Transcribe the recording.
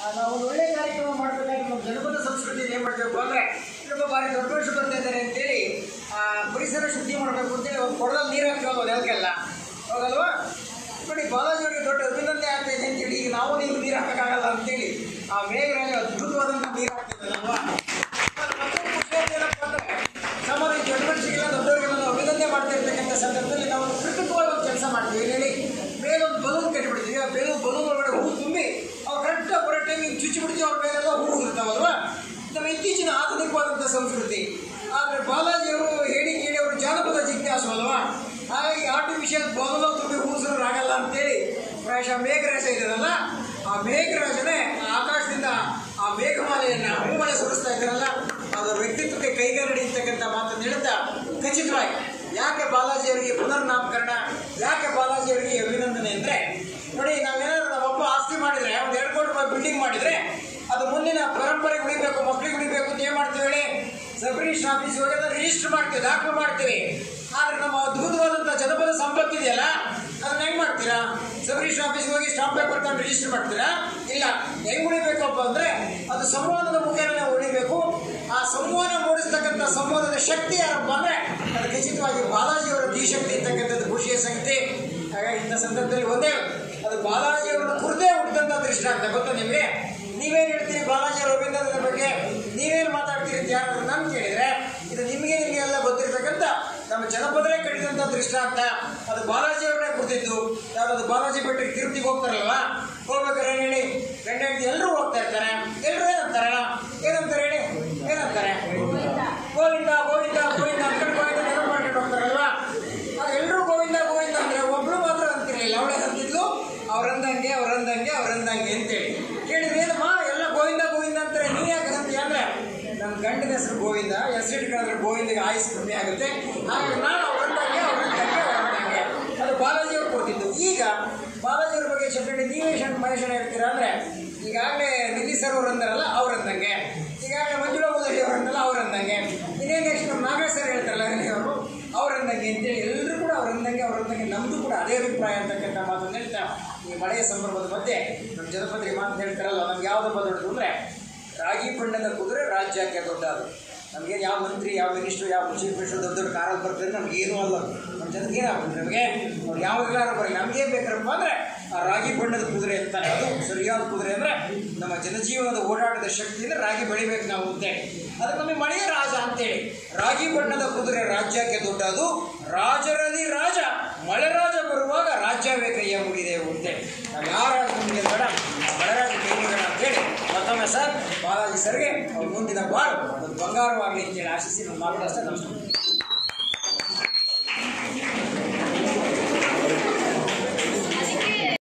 ನಾವು ಒಂದು ಒಳ್ಳೆ ಕಾರ್ಯಕ್ರಮ ಮಾಡಬೇಕಾದ್ರೆ ನಮ್ಮ ಜನಪದ ಸಂಸ್ಕೃತಿ ಏನು ಮಾಡಬೇಕು ಅಂದರೆ ಇನ್ನೊಬ್ಬ ಬಾರಿ ದೊಡ್ಡ ವರ್ಷ ಬರ್ತಾ ಇದ್ದಾರೆ ಅಂತೇಳಿ ಆ, ಪರಿಸರ ಶುದ್ಧಿ ಮಾಡಬೇಕು ಅಂತೇಳಿ ಒಂದು ಕೊಡದಲ್ಲಿ ನೀರು ಹಾಕ್ತೀವಲ್ಲ ನೆಲಕ್ಕೆಲ್ಲ ಹೌದಲ್ವಾ ನೋಡಿ ಬಾಲಾಜಿ ಅವರಿಗೆ ದೊಡ್ಡ ಅಭಿನಂದನೆ ಆಗ್ತಾ ಇದೆ ಅಂತೇಳಿ ಈಗ ನಾವು ನೀವು ನೀರು ಹಾಕೋಕ್ಕಾಗಲ್ಲ ಅಂತೇಳಿ ಆ ಮೇಘರಾಜ ಅದ್ಭುತವಾದಂಥ ನೀರು ಹಾಕ್ತಿದ್ದಲ್ವಾ ಮತ್ತೊಂದು ಖುಷಿಯಾದ ಏನಪ್ಪ ಅಂದರೆ ಸಮಾಜ ಚಟುವಟಿಕೆಗಳ ದೊಡ್ಡವರಿಗೆಲ್ಲ ನಾವು ಅಭಿನಂದನೆ ಮಾಡ್ತಾ ಇರ್ತಕ್ಕಂಥ ಸಂದರ್ಭದಲ್ಲಿ ನಾವು ಕೃತಕವಾಗಿ ಒಂದು ಕೆಲಸ ಮಾಡ್ತೀವಿ ಏನ್ ಹೇಳಿ ಮೇಲೊಂದು ಬಲೂನ್ ಕಟ್ಟಿಬಿಡ್ತೀವಿ ಆ ಬೇಲೂನ್ ಬಲೂನ್ ಒಳಗಡೆ ಹೂ ತುಂಬಿ ಅವ್ರು ಕರೆಕ್ಟಾಗಿ ಬರೋ ಟೈಮಿಗೆ ಚುಚ್ಚಿ ಬಿಡ್ತೀವಿ ಅವ್ರ ಮೇಲೆಲ್ಲ ಹೂ ಇರ್ತಾವಲ್ವಾ ನಮ್ಮ ಇತ್ತೀಚಿನ ಆಧುನಿಕವಾದಂಥ ಸಂಸ್ಕೃತಿ ಆದರೆ ಬಾಲಾಜಿಯವರು ಹೇಳಿ ಕೇಳಿ ಅವರು ಜಾನಪದ ಜಿಜ್ಞಾಸು ಅಲ್ವಾ ಹಾಗಾಗಿ ಆರ್ಟಿಫಿಷಿಯಲ್ ಬಲೂನು ತುಂಬಿ ಹೂಸರು ಆಗಲ್ಲ ಅಂತೇಳಿ ಪ್ರಾಯಶಃ ಮೇಘರಾಜ ಇದ್ದಾರಲ್ಲ ಆ ಮೇಘರಾಜನೇ ಆ ಆಕಾಶದಿಂದ ಆ ಮೇಘಮಾಲೆಯನ್ನ ಹೂಮಳೆ ಸುರಿಸ್ತಾ ಇದ್ದಾರಲ್ಲ ಅದರ ವ್ಯಕ್ತಿತ್ವಕ್ಕೆ ಕೈಗನ್ನಡಿ ಇರ್ತಕ್ಕಂಥ ಮಾತನ್ನು ಹೇಳ್ತಾ ಖಚಿತವಾಗಿ ಯಾಕೆ ಬಾಲಾಜಿ ಅವರಿಗೆ ಪುನರ್ನಾಮಕರಣ ಯಾಕೆ ಬಾಲಾಜಿ ಅವರಿಗೆ ಅಭಿನಂದನೆ ಅಂದರೆ ನೋಡಿ ನಾವೇನಾದ್ರು ನಮ್ಮಪ್ಪ ಆಸ್ತಿ ಮಾಡಿದ್ರೆ ಒಂದು ಎರಡು ಕೋಟಿ ರೂಪಾಯಿ ಬಿಲ್ಡಿಂಗ್ ಮಾಡಿದ್ರೆ ಅದು ಮುಂದಿನ ಪರಂಪರೆಗೆ ಉಳಿಬೇಕು ಮಕ್ಕಳಿಗೆ ಉಳಿಬೇಕು ಅಂತ ಏನು ಮಾಡ್ತೀವಿ ಹೇಳಿ ಸಬ್ ರಿಜಿಸ್ಟರ್ ಆಫೀಸ್ ಹೋಗಿ ಅದನ್ನ ರಿಜಿಸ್ಟರ್ ಮಾಡ್ತೀವಿ ದಾಖಲು ಮಾಡ್ತೀವಿ ಆದ್ರೆ ನಮ್ಮ ಅದ್ಭುತವಾದಂಥ ಜನಪದ ಸಂಪತ್ತು ಇದೆಯಲ್ಲ ಅದನ್ನ ಹೆಂಗ್ ಮಾಡ್ತೀರಾ ಸಬ್ ರಿಜಿಸ್ಟರ್ ಆಫೀಸ್ಗೆ ಹೋಗಿ ಸ್ಟಾಂಪ್ ಪೇಪರ್ ತಂದು ರಿಜಿಸ್ಟರ್ ಮಾಡ್ತೀರಾ ಇಲ್ಲ ಹೆಂಗ್ ಉಳಿಬೇಕಪ್ಪ ಅಂದ್ರೆ ಅದು ಸಂವಾದದ ಮುಖೇನ ಉಳಿಬೇಕು ಆ ಸಂವಾದ ಮೂಡಿಸ್ತಕ್ಕಂಥ ಸಂವಾದದ ಶಕ್ತಿ ಯಾರಪ್ಪ ಅಂದ್ರೆ ಅದು ಖಚಿತವಾಗಿ ಬಾಲಾಜಿಯವರ ಧೀಶಕ್ತಿ ಇರ್ತಕ್ಕಂಥದ್ದು ಖುಷಿಯ ಸಂಗತಿ ಹಾಗಾಗಿ ಇಂಥ ಸಂದರ್ಭದಲ್ಲಿ ಒಂದೇ ಅದು ಬಾಲಾಜಿಯವರ ಕುರಿತೇ ಹುಟ್ಟಿದಂಥ ದೃಷ್ಟಾಂತ ಗೊತ್ತಾ ನಿಮಗೆ ನೀವೇನು ಹೇಳ್ತೀರಿ ಬಾಲಾಜಿಯವರ ಅಭಿನಂದನೆ ಬಗ್ಗೆ ನೀವೇನು ಮಾತಾಡ್ತೀರಿ ಅಂತ ಯಾರಾದ್ರೂ ನಾನು ಕೇಳಿದ್ರೆ ಇದು ನಿಮಗೆ ನಿಮಗೆ ಎಲ್ಲ ಗೊತ್ತಿರ್ತಕ್ಕಂಥ ನಮ್ಮ ಜನಪದರೇ ಕಟ್ಟಿದಂಥ ದೃಷ್ಟಾಂತ ಅದು ಬಾಲಾಜಿ ಅವರನ್ನೇ ಕುರಿತಿದ್ದು ಯಾವ್ದು ಬಾಲಾಜಿ ಬೆಟ್ಟಕ್ಕೆ ತಿರುಪತಿಗೆ ಹೋಗ್ತಾರಲ್ವ ಹೋಗ್ಬೇಕಾದ್ರೆ ಏನ್ ಹೇಳಿ ಗಂಡ ಹೆಂಡತಿ ಎಲ್ಲರೂ ಹೋಗ್ತಾ ಇರ್ತಾರೆ ಎಲ್ಲರೂ ಏನಂತಾರೆ ಏನಂತಾರೆ ಹೇಳಿ ಏನಂತಾರೆ ಗೋವಿಂದ ಗೋವಿಂದ ಗೋವಿಂದ ಅನ್ಕೊಂಡು ಗೋವಿಂದ ನೆನಪು ಮಾಡ್ಕೊಂಡು ಹೋಗ್ತಾರಲ್ವಾ ಆಗ ಎಲ್ಲರೂ ಗೋವಿಂದ ಗೋವಿಂದ ಅಂದ್ರೆ ಒಬ್ಳು ಮಾತ್ರ ಅಂತಿರಲಿಲ್ಲ ಅವಳೇ ಅಂತಿದ್ಲು ಅವ್ರಂದಂಗೆ ಅವ್ರಂದಂಗೆ ಅವ್ರಂದಂಗೆ ಅಂತೇಳಿ ಕೇಳಿದ್ರೆ ಏನಮ್ಮ ಎಲ್ಲ ಗೋವಿಂದ ಗೋವಿಂದ ಅಂತಾರೆ ನೀ ಯಾಕೆ ಅಂತೀಯ ಅಂದ್ರೆ ನನ್ನ ಗಂಡನ ಹೆಸರು ಗೋವಿಂದ ಹೆಸರು ಇಟ್ಕೊಂಡ್ರೆ ಗೋವಿಂದಿಗೆ ಆಯುಸ್ ಕಮ್ಮಿ ಆಗುತ್ತೆ ಹಾಗಾಗಿ ನಾನು ಅವ್ರಂದಂಗೆ ಅವ್ರಂದಂಗೆ ಅವ್ರಂದಂಗೆ ಅದು ಬಾಲಾಜಿ ಅವ್ರು ಕೊಡ್ತಿದ್ದು ಈಗ ಬಾಲಾಜಿ ಅವ್ರ ಬಗ್ಗೆ ಶಬ್ದ ನೀವೇ ಶಂಕ ಮಹೇಶನ ಹೇಳ್ತೀರಾ ಅಂದ್ರೆ ಈಗಾಗಲೇ ನಿಧಿ ಸರ್ ಅವ್ರು ಅಂದಾರಲ್ಲ ಅವ್ರಂದಂಗೆ ಈಗಾಗಲೇ ಮಂಜುಳಾ ಮುದಡಿ ಅವ್ರು ಅಂದಲ್ಲ ಅವ್ರಂದಂಗೆ ಇನ್ನೇನು ನೆಕ್ಸ್ಟ್ ನಮ್ಮ ನಾಗೇಶ್ ಸರ್ ಹೇಳ್ತಾರಲ್ಲ ಅವರು ಅವರಂದಂಗೆ ಅಂತೇಳಿ ಎಲ್ಲರೂ ಕೂಡ ಅವರಂದಂಗೆ ಅವರಂದಂಗೆ ನಮ್ಮದು ಕೂಡ ಅದೇ ಅಭಿಪ್ರಾಯ ಅಂತಕ್ಕಂಥ ಮಾತನ್ನು ಹೇಳ್ತಾ ಈ ಮಳೆಯ ಸಂದರ್ಭದ ಮಧ್ಯೆ ನಮ್ಮ ಜನಪದರಿಗೆ ಮಾತು ಹೇಳ್ತಾರಲ್ಲ ನಮ್ಗೆ ಯಾವುದಪ್ಪ ದೊಡ್ಡದು ಅಂದರೆ ರಾಗಿ ಬಣ್ಣದ ಕುದುರೆ ರಾಜ್ಯಕ್ಕೆ ದೊಡ್ಡದು ನಮಗೇನು ಯಾವ ಮಂತ್ರಿ ಯಾವ ಮಿನಿಸ್ಟ್ರು ಯಾವ ಚೀಫ್ ಮಿನಿಸ್ಟರ್ ದೊಡ್ಡ ದೊಡ್ಡ ಕಾರಲ್ಲಿ ಬರ್ತಾರೆ ನಮಗೇನು ಅಲ್ಲ ನಮ್ಮ ಜನಕ್ಕೆ ಏನಾಗುತ್ತೆ ನಮಗೆ ಅವ್ರು ಯಾವುದೆಲ್ಲಾರು ಬರಲಿ ನಮಗೇನು ಬೇಕರಪ್ಪ ಅಂದರೆ ಆ ರಾಗಿ ಬಣ್ಣದ ಕುದುರೆ ಅಂತಾನೆ ಅದು ಸರಿಯಾದ ಕುದುರೆ ಅಂದರೆ ನಮ್ಮ ಜನಜೀವನದ ಓಡಾಟದ ಶಕ್ತಿಯಿಂದ ರಾಗಿ ಬೆಳಿಬೇಕು ನಾವು ಅಂತೇಳಿ ಅದಕ್ಕೆ ನಮಗೆ ಮಳೆಯ ರಾಜ ಅಂತೇಳಿ ರಾಗಿ ಬಣ್ಣದ ಕುದುರೆ ರಾಜ್ಯಕ್ಕೆ ದೊಡ್ಡದು ರಾಜರಲ್ಲಿ ರಾಜ ಮಳೆ ರಾಜ ಬರುವಾಗ ರಾಜ್ಯವೇ ಕೈಯ ಮುಗಿದೆವು ಅಂತೇಳಿ ನಾವು ಯಾರ ಮುಂದೆ ಬೇಡ ಆ ಮಳೆರಾಜ ಕೈ ಮುಗಿಯೋಣ ಅಂತೇಳಿ ಮತ್ತೊಮ್ಮೆ ಸರ್ ಬಾಲಾಜಿ ಸರ್ಗೆ ಅವ್ರ ಮುಂದಿನ ಬಾಳು ಒಂದು ಬಂಗಾರವಾಗಲಿ ಅಂತೇಳಿ ಆಶಿಸಿ ನಮ್ಮ ಮಾತು ಅಷ್ಟೇ ನಮಸ್ಕಾರ